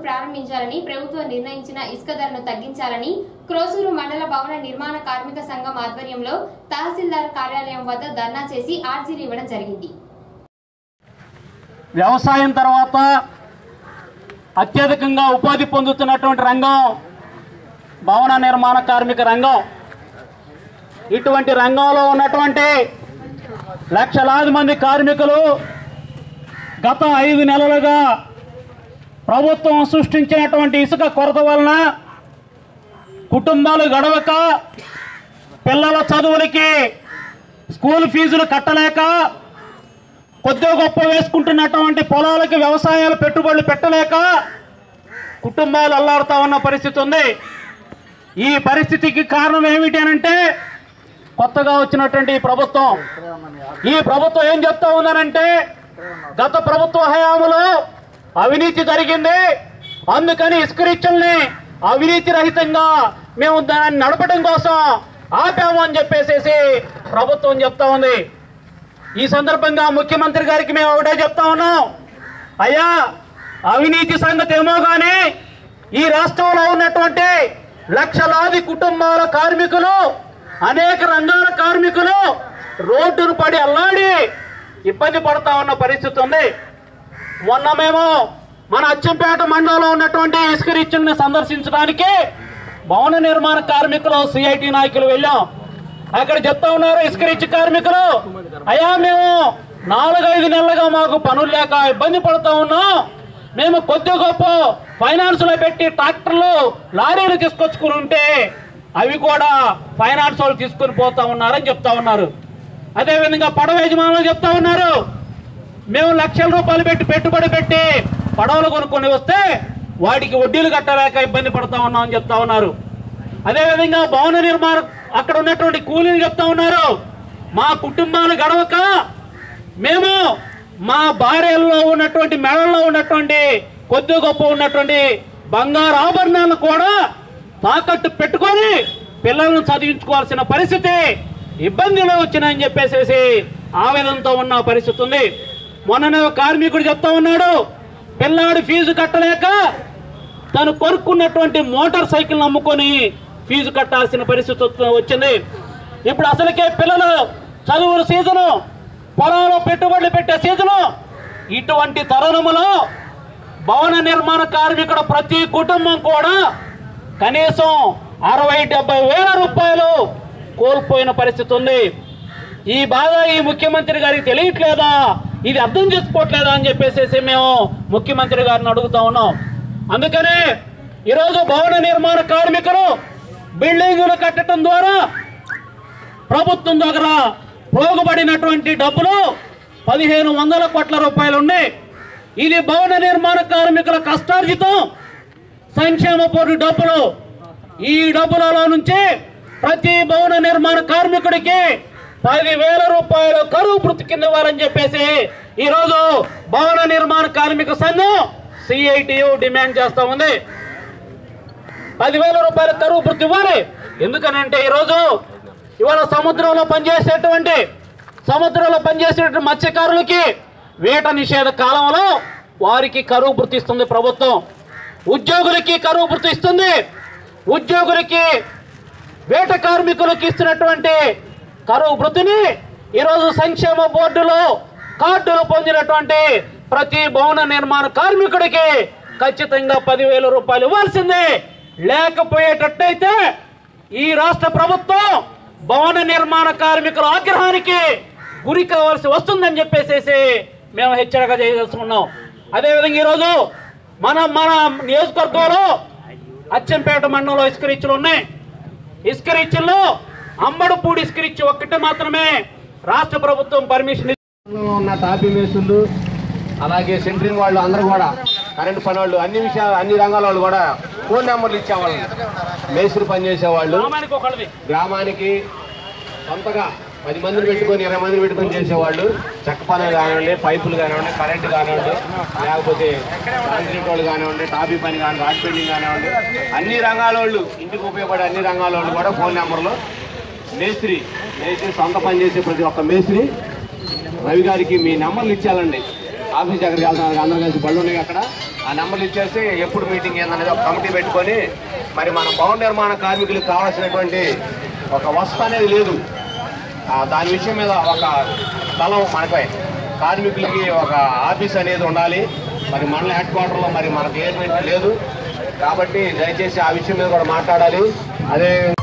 ప్రారంభించాలని ప్రభుత్వం నిర్ణయించిన ఇసుక ధరను తగ్గించాలని క్రోసూరు మండల భవన నిర్మాణ కార్మిక సంఘం ఆధ్వర్యంలో తహసీల్దార్ కార్యాలయం వద్ద ధర్నా చేసి ఆర్జీలు ఇవ్వడం జరిగింది వ్యవసాయం తర్వాత అత్యధికంగా ఉపాధి పొందుతున్నటువంటి రంగం భవన నిర్మాణ కార్మిక రంగం ఇటువంటి రంగంలో ఉన్నటువంటి లక్షలాది మంది కార్మికులు గత ఐదు నెలలుగా ప్రభుత్వం సృష్టించినటువంటి ఇసుక కొరత వలన కుటుంబాలు గడవక పిల్లల చదువులకి స్కూల్ ఫీజులు కట్టలేక కొద్దిగా గొప్ప వేసుకుంటున్నటువంటి పొలాలకి వ్యవసాయాలు పెట్టుబడులు పెట్టలేక కుటుంబాలు అల్లాడుతూ ఉన్న పరిస్థితి ఉంది ఈ పరిస్థితికి కారణం ఏమిటి అని అంటే కొత్తగా వచ్చినటువంటి ఈ ప్రభుత్వం ఈ ప్రభుత్వం ఏం చెప్తా ఉందనంటే గత ప్రభుత్వ హయాంలో అవినీతి జరిగింది అందుకని ఇస్కరిచ్చల్ని అవినీతి రహితంగా మేము దాన్ని నడపడం కోసం ఆపాము అని చెప్పేసేసి ప్రభుత్వం చెప్తా ఉంది ఈ సందర్భంగా ముఖ్యమంత్రి గారికి మేము ఒకటే చెప్తా ఉన్నాం అయ్యా అవినీతి సంగతి ఏమో కానీ ఈ రాష్ట్రంలో ఉన్నటువంటి లక్షలాది కుటుంబాల కార్మికులు అనేక రంగాల కార్మికులు రోడ్డును పడి అల్లాడి ఇబ్బంది పడతా ఉన్న పరిస్థితి ఉంది మొన్న మేము మన అచ్చంపేట మండలంలో ఉన్నటువంటి ఇసుక రీచ్ని సందర్శించడానికి భవన నిర్మాణ కార్మికులు సిఐటి నాయకులు వెళ్ళాం అక్కడ చెప్తా ఉన్నారు ఇసుక రీచ్ కార్మికులు అయ్యా మేము నాలుగైదు నెలలుగా మాకు పనులు లేక ఇబ్బంది పడుతూ ఉన్నాం మేము కొద్ది గొప్ప ఫైనాన్స్ లో పెట్టి ట్రాక్టర్లు లారీలు తీసుకొచ్చుకుని ఉంటే అవి కూడా ఫైనాన్స్ వాళ్ళు తీసుకుని పోతా ఉన్నారని చెప్తా ఉన్నారు అదేవిధంగా పడవ యజమానులు చెప్తా ఉన్నారు మేము లక్షల రూపాయలు పెట్టి పెట్టుబడి పెట్టి పడవలు కొనుక్కొని వస్తే వాటికి వడ్డీలు కట్టలేక ఇబ్బంది పడతా ఉన్నామని చెప్తా ఉన్నారు అదేవిధంగా భవన నిర్మాణం అక్కడ ఉన్నటువంటి కూలీలు చెప్తా ఉన్నారు మా కుటుంబాలు గడవక మేము మా భార్యల్లో ఉన్నటువంటి మెడల్లో ఉన్నటువంటి కొద్ది గొప్ప ఉన్నటువంటి బంగారు ఆభరణాలను కూడా తాకట్టు పెట్టుకొని పిల్లలను చదివించుకోవాల్సిన పరిస్థితి ఇబ్బందులు వచ్చినాయని చెప్పేసేసి ఆవేదనతో ఉన్న పరిస్థితి ఉంది మొన్ననే ఒక కార్మికుడు చెప్తా ఉన్నాడు పిల్లాడు ఫీజు కట్టలేక తను కొనుక్కున్నటువంటి మోటార్ సైకిల్ అమ్ముకొని ఫీజు కట్టాల్సిన పరిస్థితి వస్తు- వచ్చింది ఇప్పుడు అసలుకే పిల్లలు చదువుల సీజను పొలంలో పెట్టుబడులు పెట్టే సీజను ఇటువంటి తరుణములో భవన నిర్మాణ కార్మికుడు ప్రతి కుటుంబం కూడా కనీసం అరవై డెబ్బై వేల రూపాయలు కోల్పోయిన పరిస్థితి ఉంది ఈ బాధ ఈ ముఖ్యమంత్రి గారికి తెలియట్లేదా ఇది అర్థం చేసుకోవట్లేదా అని చెప్పేసి మేము ముఖ్యమంత్రి గారిని అడుగుతా ఉన్నాం అందుకనే ఈరోజు భవన నిర్మాణ కార్మికులు బిల్డింగులు కట్టడం ద్వారా ప్రభుత్వం దగ్గర పోగుబడినటువంటి డబ్బులు పదిహేను వందల కోట్ల రూపాయలు ఉన్నాయి ఇది భవన నిర్మాణ కార్మికుల కష్టార్జితం సంక్షేమ బోర్డు డబ్బులు ఈ డబ్బులలో నుంచి ప్రతి భవన నిర్మాణ కార్మికుడికి పదివేల రూపాయలు కరువు భృతి కింద ఇవ్వాలని చెప్పేసి ఈరోజు భవన నిర్మాణ కార్మిక సంఘం సిఐటియు డిమాండ్ చేస్తా ఉంది పదివేల రూపాయల కరువు భృతి ఇవ్వాలి ఎందుకనంటే ఈరోజు ఇవాళ సముద్రంలో పనిచేసేటువంటి సముద్రంలో పనిచేసేటువంటి మత్స్యకారులకి వేట నిషేధ కాలంలో వారికి కరువు భృతి ఇస్తుంది ప్రభుత్వం ఉద్యోగులకి కరువు భృతి ఇస్తుంది ఉద్యోగులకి వేట కార్మికులకు ఇస్తున్నటువంటి కరువు భృతిని ఈరోజు సంక్షేమ బోర్డులో కార్డులు పొందినటువంటి ప్రతి భవన నిర్మాణ కార్మికుడికి ఖచ్చితంగా పదివేల రూపాయలు ఇవ్వాల్సిందే లేకపోయేటట్టయితే ఈ రాష్ట్ర ప్రభుత్వం భవన నిర్మాణ కార్మికుల ఆగ్రహానికి గురి కావాల్సి వస్తుందని చెప్పేసేసి మేము హెచ్చరిక చేయదలుచుకున్నాం అదేవిధంగా ఈరోజు మన మన నియోజకవర్గంలో అచ్చంపేట మండలంలో ఇసుక రీచ్లు ఉన్నాయి ఇసుక రీచ్ల్లో అంబడపూడి ఇసుక రీచ్ ఒక్కటి మాత్రమే రాష్ట్ర ప్రభుత్వం పర్మిషన్ లో ఉన్న టాపీ మేసులు అలాగే సెంట్రింగ్ వాళ్ళు అందరూ కూడా కరెంట్ పని వాళ్ళు అన్ని విషయాలు అన్ని రంగాల వాళ్ళు కూడా ఫోన్ నెంబర్లు ఇచ్చేవాళ్ళు మేస్త్రి పని చేసేవాళ్ళు గ్రామానికి ఒకళ్ళది గ్రామానికి సొంతగా పది మందిని పెట్టుకొని ఇరవై మందిని పెట్టుకొని చేసేవాళ్ళు చెక్క పనులు కానివ్వండి పైపులు కానివ్వండి కరెంటు కానివ్వండి లేకపోతే కాంక్రీట్ వాళ్ళు కానివ్వండి టాపీ పని కానివ్వండి రాడ్ బిల్డింగ్ కానివ్వండి అన్ని రంగాల వాళ్ళు ఇంటికి ఉపయోగపడే అన్ని రంగాల వాళ్ళు కూడా ఫోన్ నెంబర్లు మేస్త్రి మేస్త్రి సొంత పని చేసే ప్రతి ఒక్క మేస్త్రి రవి గారికి మీ నెంబర్లు ఇచ్చాలండి ఆఫీస్ దగ్గరికి వెళ్తాను అందరం కలిసి బళ్ళు ఉన్నాయి అక్కడ ఆ ఆ నెంబర్లు ఇచ్చేసి ఎప్పుడు మీటింగ్ ఏందనేది ఒక కమిటీ పెట్టుకొని మరి మన భవన నిర్మాణ కార్మికులకు కావాల్సినటువంటి ఒక వసతి అనేది లేదు ఆ, దాని విషయం మీద ఒక స్థలం మనపై కార్మికులకి ఒక ఆఫీస్ అనేది ఉండాలి మరి మండల హెడ్ క్వార్టర్లో మరి మనకి ఏర్మెంట్ లేదు కాబట్టి దయచేసి ఆ విషయం మీద కూడా మాట్లాడాలి అదే